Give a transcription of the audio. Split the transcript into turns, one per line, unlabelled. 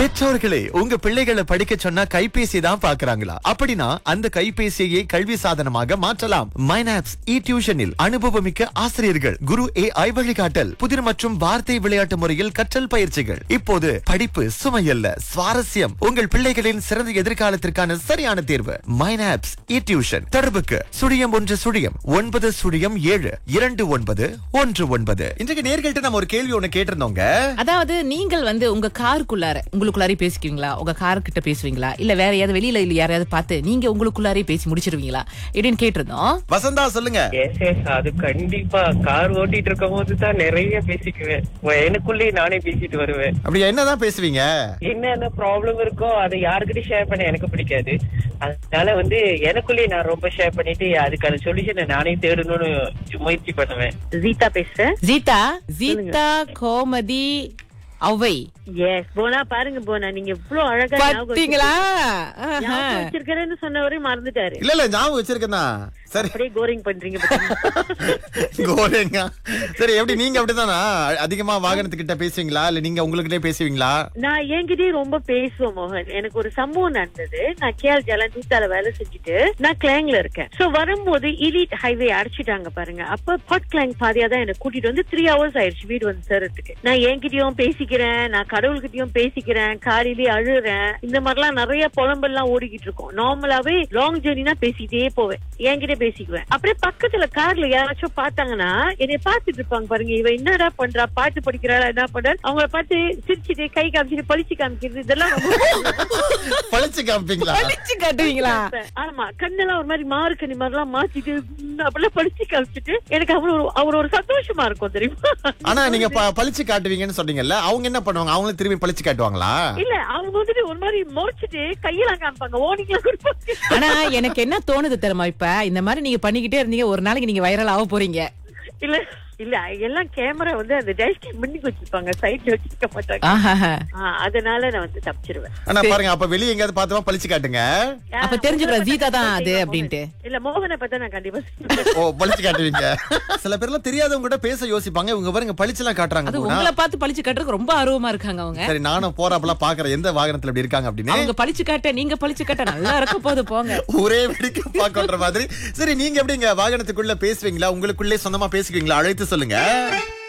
பெற்றோர்களே உங்க பிள்ளைகளை படிக்க சொன்னா கைபேசி தான் பாக்குறாங்களா அப்படின்னா அந்த கைபேசியை கல்வி சாதனமாக மாற்றலாம் மைனாப்ஸ் இ டியூஷனில் அனுபவமிக்க ஆசிரியர்கள் குரு ஏ ஐ வழிகாட்டல் புதிர் மற்றும் வார்த்தை விளையாட்டு முறையில் கற்றல் பயிற்சிகள் இப்போது படிப்பு சுமையல்ல சுவாரஸ்யம் உங்கள் பிள்ளைகளின் சிறந்த எதிர்காலத்திற்கான சரியான தேர்வு மைனாப்ஸ் இ டியூஷன் தொடர்புக்கு சுழியம் ஒன்று சுழியம் ஒன்பது சுழியம் ஏழு இரண்டு ஒன்பது ஒன்று ஒன்பது இன்றைக்கு நேர்கிட்ட நம்ம ஒரு கேள்வி ஒண்ணு கேட்டிருந்தோங்க
அதாவது நீங்கள் வந்து உங்க காருக்குள்ளார உங்களுக்குள்ளாரே பேசிக்குவீங்களா உங்க கார் கிட்ட பேசுவீங்களா இல்ல வேற யாராவது வெளியில இல்ல யாரையாவது பார்த்து நீங்க உங்களுக்குள்ளாரே பேசி முடிச்சிருவீங்களா இப்படின்னு கேட்டிருந்தோம்
வசந்தா சொல்லுங்க
எஸ் எஸ் அது கண்டிப்பா கார் ஓட்டிட்டு இருக்கும் போது தான் நிறைய பேசிக்குவேன் எனக்குள்ளேயே நானே பேசிட்டு வருவேன்
அப்படி என்னதான் பேசுவீங்க
என்னென்ன ப்ராப்ளம் இருக்கோ அதை யாருக்கிட்டையும் ஷேர் பண்ண எனக்கு பிடிக்காது அதனால வந்து எனக்குள்ளேயே நான் ரொம்ப ஷேர் பண்ணிட்டு அதுக்கான சொல்யூஷனை நானே தேடணும்னு முயற்சி பண்ணுவேன்
ஜீதா பேசுறேன்
ஜீதா ஜீதா கோமதி அவை
எஸ் போனா பாருங்க போனா நீங்க இவ்வளவு அழகா ஞாபகம்
பாத்தீங்களா
வச்சிருக்கீங்க. ஞாபகம் வச்சிருக்கிறேன்னு சொன்னவரே மறந்துட்டாரு
இல்ல இல்ல ஞாபகம் வச்சிருக்கேன் சரி
அப்படியே கோரிங் பண்றீங்க பாத்தீங்களா?
கோரேங்க சரி எப்படி நீங்க அப்படிதானா அதிகமா வாகனத்துக்கிட்ட பேசுவீங்களா இல்ல நீங்க உங்களுக்கிட்டே பேசுவீங்களா
நான் என்கிட்டயே ரொம்ப பேசுவேன் மோகன் எனக்கு ஒரு சம்பவம் நடந்தது நான் கேஎல் ஜலன் தூத்தால வேலை செஞ்சுட்டு நான் கிளாங்ல இருக்கேன் சோ வரும்போது இலிட் ஹைவே அடைச்சிட்டாங்க பாருங்க அப்ப பாட் கிளாங் பாதியா தான் என்ன கூட்டிட்டு வந்து த்ரீ ஹவர்ஸ் ஆயிடுச்சு வீடு வந்து சேர்றதுக்கு நான் என்கிட்டயும் பேசிக்கிறேன் நான் கடவுள்கிட்டயும் பேசிக்கிறேன் காரிலேயே அழுறேன் இந்த மாதிரிலாம் நிறைய புலம்பெல்லாம் ஓடிக்கிட்டு இருக்கோம் நார்மலாவே லாங் ஜெர்னினா பேசிட்டே போவேன் என்கிட்ட பேசிக்குவேன் அப்படியே பக்கத்துல கார்ல யாராச்சும் பார்த்தாங்கன்னா என்னை பார்த்துட்டு இருப்பாங்க பாருங்க இவ என்னடா பண்றா பாட்டு படிக்கிறாளா என்ன பண்றா அவங்கள பார்த்து சிரிச்சுட்டு கை காமிச்சிட்டு பளிச்சு காமிக்கிறது இதெல்லாம் ரொம்ப
பழிச்சு காமிப்பீங்களா
பளிச்சு காட்டுவீங்களா
ஆமா கண்ணெல்லாம் ஒரு மாதிரி மார்க்கணி மாதிரிலாம் மாத்திட்டு உம், அப்படிலாம் படிச்சு காமிச்சிட்டு எனக்கு அவ்வளவு ஒரு- அவர் ஒரு சந்தோஷமா இருக்கும் தெரியுமா
ஆனா நீங்க ப- பழிச்சு காட்டுவீங்கன்னு சொன்னீங்கல்ல அவங்க என்ன பண்ணுவாங்க அவங்களும் திரும்பி பழிச்சு காட்டுவாங்களா
இல்ல அவங்க வந்துட்டு ஒரு மாதிரி முறைச்சிட்டு கையெல்லாம் காமிப்பாங்க ஓனிங்களா கொடுப்பாங்க
ஆனா எனக்கு என்ன தோணுது தெரியுமா இப்ப இந்த மாதிரி நீங்க பண்ணிக்கிட்டே இருந்தீங்க ஒரு நாளைக்கு நீங்க வைரல் ஆக போறீங்க
இல்ல இல்ல எல்லாம் கேமரா வந்து அந்த டேஷ் கேம் முன்னுக்கு வச்சிருப்பாங்க சைட்ல வச்சிருக்க மாட்டாங்க
ஆஹாஹா.
ஆ, அதனால நான் வந்து தப்பிச்சிருவேன்
ஆனா பாருங்க அப்ப வெளிய எங்கயாவது பார்த்தோமா பழிச்சு காட்டுங்க
அப்ப தெரிஞ்சுக்கிறோம் ஜீதா தான் அது அப்படின்ட்டு
இல்ல மோகனை பார்த்தா நான் கண்டிப்பா சொல்லுவேன்.
ஓ பழிச்சு காட்டுவீங்க சில பேர்லாம் தெரியாதவங்க கூட பேச யோசிப்பாங்க இவங்க பாருங்க பழிச்செல்லாம் காட்டுறாங்க
அது
பூனா.
உங்களை பார்த்து பளிச்சு காட்டுறதுக்கு ரொம்ப ஆர்வமா இருக்காங்க அவங்க
சரி நானும் போறாப்பெல்லாம் பாக்குறேன் எந்த வாகனத்துல இப்படி இருக்காங்க அப்படின்னு
அவங்க பளிச்சு காட்ட நீங்க பளிச்சு காட்ட நல்லா இருக்க போது போங்க
ஒரே வெடிக்க பாக்கன்ற மாதிரி சரி நீங்க எப்படிங்க வாகனத்துக்குள்ள பேசுவீங்களா உங்களுக்குள்ளே சொந்தமா பேசுவீங்களா அழைத்து சொல்லுங்க